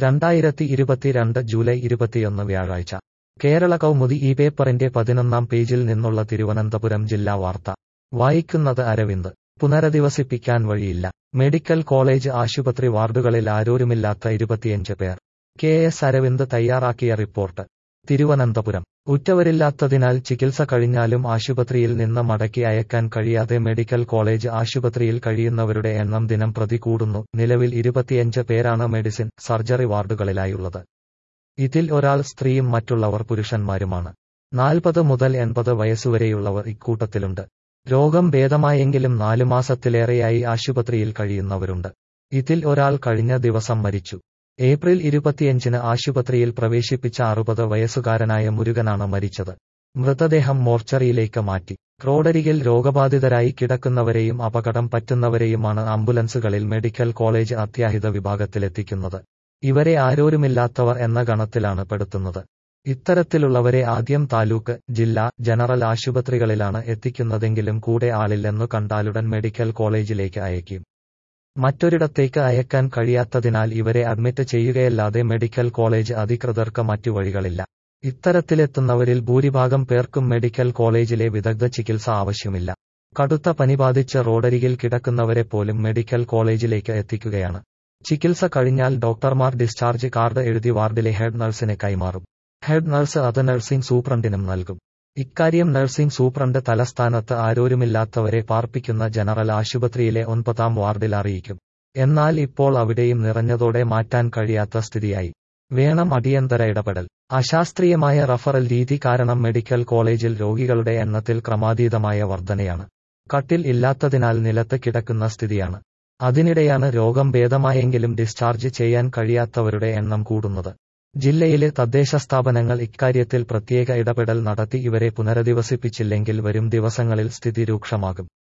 രണ്ടായിരത്തി ഇരുപത്തിരണ്ട് ജൂലൈ ഇരുപത്തിയൊന്ന് വ്യാഴാഴ്ച കേരള കൗമുദി ഈ പേപ്പറിന്റെ പതിനൊന്നാം പേജിൽ നിന്നുള്ള തിരുവനന്തപുരം ജില്ലാ വാർത്ത വായിക്കുന്നത് അരവിന്ദ് പുനരധിവസിപ്പിക്കാൻ വഴിയില്ല മെഡിക്കൽ കോളേജ് ആശുപത്രി വാർഡുകളിൽ ആരോരുമില്ലാത്ത ഇരുപത്തിയഞ്ച് പേർ കെ എസ് അരവിന്ദ് തയ്യാറാക്കിയ റിപ്പോർട്ട് തിരുവനന്തപുരം ഉറ്റവരില്ലാത്തതിനാൽ ചികിത്സ കഴിഞ്ഞാലും ആശുപത്രിയിൽ നിന്ന് മടക്കി അയക്കാൻ കഴിയാതെ മെഡിക്കൽ കോളേജ് ആശുപത്രിയിൽ കഴിയുന്നവരുടെ എണ്ണം ദിനം പ്രതി കൂടുന്നു നിലവിൽ ഇരുപത്തിയഞ്ച് പേരാണ് മെഡിസിൻ സർജറി വാർഡുകളിലായുള്ളത് ഇതിൽ ഒരാൾ സ്ത്രീയും മറ്റുള്ളവർ പുരുഷന്മാരുമാണ് നാൽപ്പത് മുതൽ എൺപത് വയസ്സുവരെയുള്ളവർ ഇക്കൂട്ടത്തിലുണ്ട് രോഗം ഭേദമായെങ്കിലും നാലു മാസത്തിലേറെയായി ആശുപത്രിയിൽ കഴിയുന്നവരുണ്ട് ഇതിൽ ഒരാൾ കഴിഞ്ഞ ദിവസം മരിച്ചു ഏപ്രിൽ ഇരുപത്തിയഞ്ചിന് ആശുപത്രിയിൽ പ്രവേശിപ്പിച്ച അറുപത് വയസ്സുകാരനായ മുരുകനാണ് മരിച്ചത് മൃതദേഹം മോർച്ചറിയിലേക്ക് മാറ്റി റോഡരികിൽ രോഗബാധിതരായി കിടക്കുന്നവരെയും അപകടം പറ്റുന്നവരെയുമാണ് ആംബുലൻസുകളിൽ മെഡിക്കൽ കോളേജ് അത്യാഹിത വിഭാഗത്തിലെത്തിക്കുന്നത് ഇവരെ ആരോരുമില്ലാത്തവർ എന്ന ഗണത്തിലാണ് പെടുത്തുന്നത് ഇത്തരത്തിലുള്ളവരെ ആദ്യം താലൂക്ക് ജില്ലാ ജനറൽ ആശുപത്രികളിലാണ് എത്തിക്കുന്നതെങ്കിലും കൂടെ ആളില്ലെന്നു കണ്ടാലുടൻ മെഡിക്കൽ കോളേജിലേക്ക് അയക്കും മറ്റൊരിടത്തേക്ക് അയക്കാൻ കഴിയാത്തതിനാൽ ഇവരെ അഡ്മിറ്റ് ചെയ്യുകയല്ലാതെ മെഡിക്കൽ കോളേജ് അധികൃതർക്ക് മറ്റു വഴികളില്ല ഇത്തരത്തിലെത്തുന്നവരിൽ ഭൂരിഭാഗം പേർക്കും മെഡിക്കൽ കോളേജിലെ വിദഗ്ധ ചികിത്സ ആവശ്യമില്ല കടുത്ത പനി ബാധിച്ച് റോഡരികിൽ കിടക്കുന്നവരെ പോലും മെഡിക്കൽ കോളേജിലേക്ക് എത്തിക്കുകയാണ് ചികിത്സ കഴിഞ്ഞാൽ ഡോക്ടർമാർ ഡിസ്ചാർജ് കാർഡ് എഴുതി വാർഡിലെ ഹെഡ് നഴ്സിന് കൈമാറും ഹെഡ് നഴ്സ് അത് നഴ്സിംഗ് സൂപ്രണ്ടിനും നൽകും ഇക്കാര്യം നഴ്സിംഗ് സൂപ്രണ്ട് തലസ്ഥാനത്ത് ആരോരുമില്ലാത്തവരെ പാർപ്പിക്കുന്ന ജനറൽ ആശുപത്രിയിലെ ഒൻപതാം വാർഡിൽ അറിയിക്കും എന്നാൽ ഇപ്പോൾ അവിടെയും നിറഞ്ഞതോടെ മാറ്റാൻ കഴിയാത്ത സ്ഥിതിയായി വേണം അടിയന്തര ഇടപെടൽ അശാസ്ത്രീയമായ റഫറൽ രീതി കാരണം മെഡിക്കൽ കോളേജിൽ രോഗികളുടെ എണ്ണത്തിൽ ക്രമാതീതമായ വർധനയാണ് കട്ടിൽ ഇല്ലാത്തതിനാൽ നിലത്ത് കിടക്കുന്ന സ്ഥിതിയാണ് അതിനിടെയാണ് രോഗം ഭേദമായെങ്കിലും ഡിസ്ചാർജ് ചെയ്യാൻ കഴിയാത്തവരുടെ എണ്ണം കൂടുന്നത് ജില്ലയിലെ തദ്ദേശ സ്ഥാപനങ്ങൾ ഇക്കാര്യത്തിൽ പ്രത്യേക ഇടപെടൽ നടത്തി ഇവരെ പുനരധിവസിപ്പിച്ചില്ലെങ്കിൽ വരും ദിവസങ്ങളിൽ സ്ഥിതി രൂക്ഷമാകും